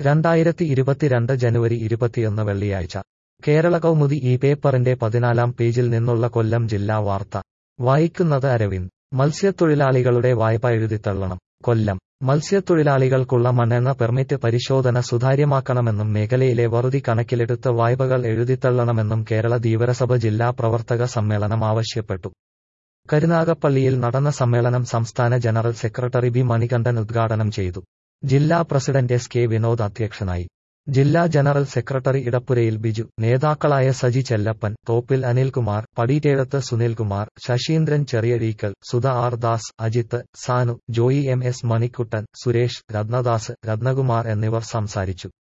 രണ്ടായിരത്തി ഇരുപത്തിരണ്ട് ജനുവരി ഇരുപത്തിയൊന്ന് വെള്ളിയാഴ്ച കേരള കൗമുദി ഈ പേപ്പറിന്റെ പതിനാലാം പേജിൽ നിന്നുള്ള കൊല്ലം ജില്ലാ വാർത്ത വായിക്കുന്നത് അരവിന്ദ് മത്സ്യത്തൊഴിലാളികളുടെ വായ്പ എഴുതിത്തള്ളണം കൊല്ലം മത്സ്യത്തൊഴിലാളികൾക്കുള്ള മണ്ണെണ്ണ പെർമിറ്റ് പരിശോധന സുതാര്യമാക്കണമെന്നും മേഖലയിലെ വറുതി കണക്കിലെടുത്ത് വായ്പകൾ എഴുതിത്തള്ളണമെന്നും കേരള ധീവരസഭ ജില്ലാ പ്രവർത്തക സമ്മേളനം ആവശ്യപ്പെട്ടു കരുനാഗപ്പള്ളിയിൽ നടന്ന സമ്മേളനം സംസ്ഥാന ജനറൽ സെക്രട്ടറി ബി മണികണ്ഠൻ ഉദ്ഘാടനം ചെയ്തു ജില്ലാ പ്രസിഡന്റ് എസ് കെ വിനോദ് അധ്യക്ഷനായി ജില്ലാ ജനറൽ സെക്രട്ടറി ഇടപ്പുരയിൽ ബിജു നേതാക്കളായ Saji Chellappan Thoppil Anilkumar Padeettezhath Sunilkumar Saseendran Cheriyazheekkal Sudha R Das Ajith Sanu Joy M S Manikuttan Suresh Rathnadas Rathnakumar എന്നിവർ സംസാരിച്ചു